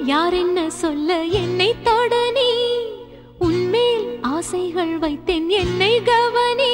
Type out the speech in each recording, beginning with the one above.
யார் என்ன சொல்ல என்னை தொட நீ உன்மேல் ஆசைகள் வைத்தேன் என்னை கவனி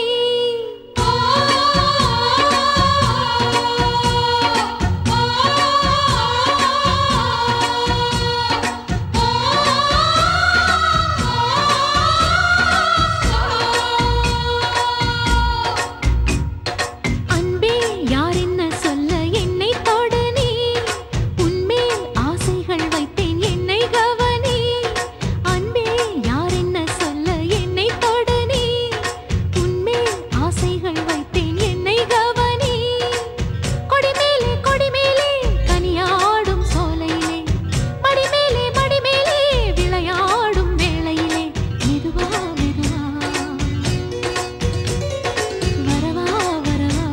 அன்பே யார் என்ன சொல்ல என்னை தொட நீ உன்மேல் ஆசைகள் வைத்தேன் என்னை கவனி அன்பே யார் என்ன சொல்ல என்னை தொட நீ உன்மேல் ஆசைகள் வைத்தேன் என்னை கவனி கொடிமேலே கொடிமேலே கனியாடும் சோலையிலே மடிமேலே மடிமேலே விளையாடும் வேளையிலே மெதுவா மெதுவா வரவா வரவா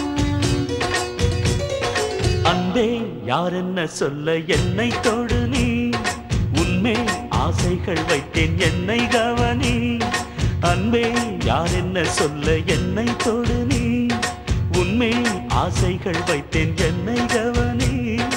அன்பே யார் என்ன சொல்ல என்னை தொடு நீ உன்மே ஆசைகள் வைத்தேன் என்னை கவனி அன்பே யார் என்ன சொல்ல என்னை தொடு நீ உன்மே ஆசைகள் வைத்தேன் என்னை கவனி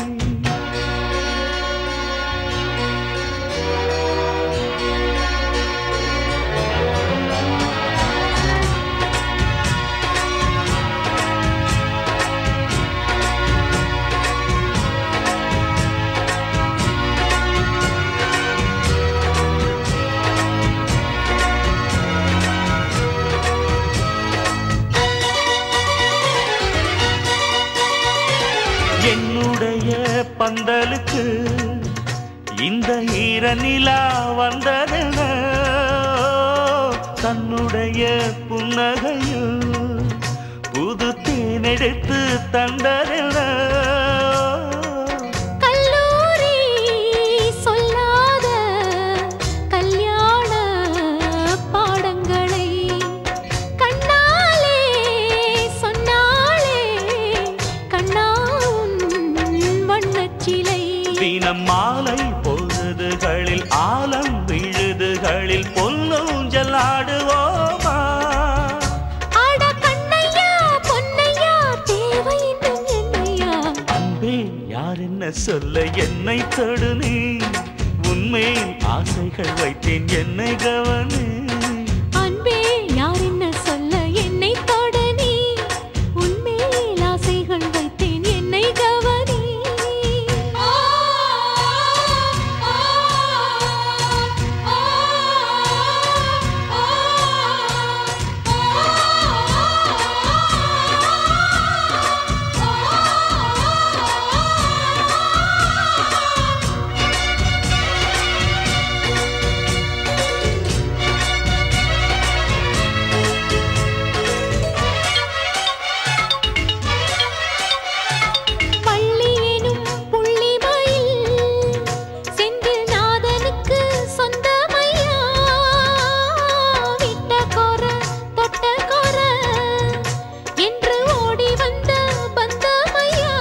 என்னுடைய பந்தலுக்கு இந்த ஈர நிலா வந்ததென தன்னுடைய புன்னகையில் புது தேனெடுத்து தந்ததென கல்லூரி சொல்லாத கல்யாண பாடங்களை கண்ணாலே சொன்னாளே கண்ணான் வண்ணச்சிலை தினம் மாலை பொழுதுகளில் ஆலம் விழுதுகளில் பொன்னூஞ்சல் ஆடுவோமா அட கண்ணையா பொன்னையா தேவை இன்னும் என்னையா அன்பே யார் என்ன சொல்ல என்னை தொடு நீ உன்மேல் ஆசைகள் வைத்தேன் என்னை கவனி அன்பே யார் என்ன சொல்ல என்னை தொட நீ உன்மேல் ஆசைகள் வைத்தேன் என்னை கவனி பள்ளி எனும் புள்ளிமயில் செந்தில் நாதனுக்கு சொந்தமையா விட்ட கொர தொட்ட கொர என்று ஓடி வந்த பந்தமையா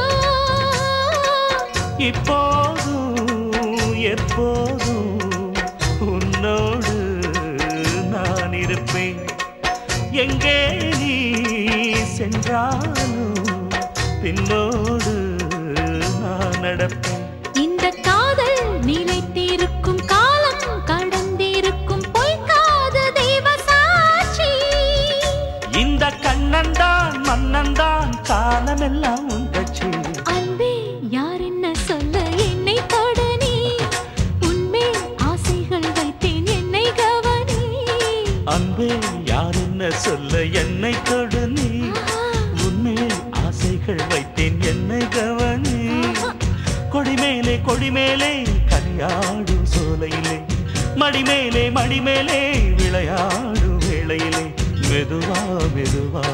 இப்போதும் எப்போதும் உன்னோடு நான் இருப்பேன் எங்கே நீ சென்றாலும் பின்னோடு நான் நடப்பேன் இந்த காதல் நிலைத்திருக்கும் காலம் கடந்திருக்கும் பொய்க்காத தெய்வ சாட்சி இந்த கண்ணன்தான் மன்னன்தான் காலமெல்லாம் உன் கட்சி அன்பே யார் என்ன சொல்ல என்னை தொட நீ உன்மேல் ஆசைகள் வைத்தேன் என்னை கவனி அன்பே யார் என்ன சொல்ல என்னை தொடு நீ உன்மேல் ஆசைகள் வைத்தேன் என்னை கவனி கொடிமேலே கொடிமேலே கனியாடும் சோலையிலே மடிமேலே மடிமேலே விளையாடும் வேளையிலே மெதுவா மெதுவா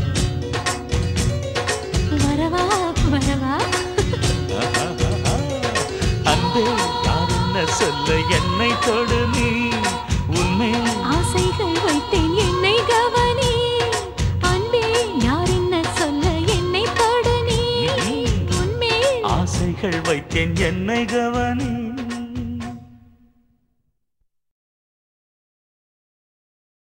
வரவா வரவா அன்பே யார் என்ன சொல்ல என்னை தொடு நீ உன்மேல் ஆசைகள் வைத்தேன் என்னை கவனி அன்பே யார் என்ன சொல்ல என்னை தொட நீ உன்மேல் ஆசைகள் வைத்தேன் என்னை கவனி